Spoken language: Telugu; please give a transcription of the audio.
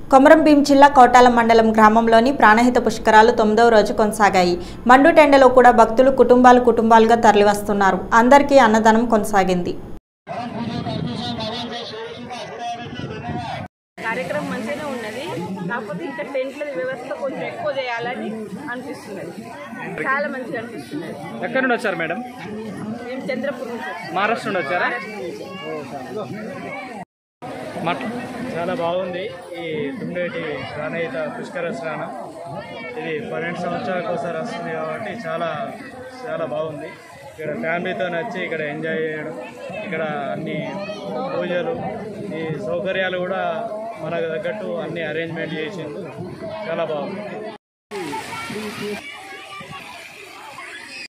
కొమరం భీం జిల్లా కోటాల మండలం గ్రామంలోని ప్రాణహిత పుష్కరాలు తొమ్మిదవ రోజు కొనసాగాయి మండు టెండలో కూడా భక్తులు కుటుంబాలు కుటుంబాలుగా తరలివస్తున్నారు అందరికీ అన్నదానం కొనసాగింది కార్యక్రమం మంచిగానే ఉన్నది కాకపోతే ఇంకా టెంట్ల వ్యవస్థ కొంచెం ఎక్కువ చేయాలని అనిపిస్తున్నది చాలా మంచిగా అనిపిస్తున్నది ఎక్కడి నుండి వచ్చారు మేడం మేము చంద్రపూర్ నుంచి వచ్చాం. మహారాష్ట్ర నుండి వచ్చారా మట్ చాలా బాగుంది ఈ తుండేటి ప్రాణహిత పుష్కర స్నానం ఇది పన్నెండు సంవత్సరాలకు ఒకసారి వస్తుంది కాబట్టి చాలా చాలా బాగుంది ఇక్కడ ఫ్యామిలీతో వచ్చి ఇక్కడ ఎంజాయ్ చేయడం ఇక్కడ అన్ని పూజలు ఈ సౌకర్యాలు కూడా మనకు తగ్గట్టు అన్ని అరేంజ్మెంట్ చేసిండు చాలా బాగుంది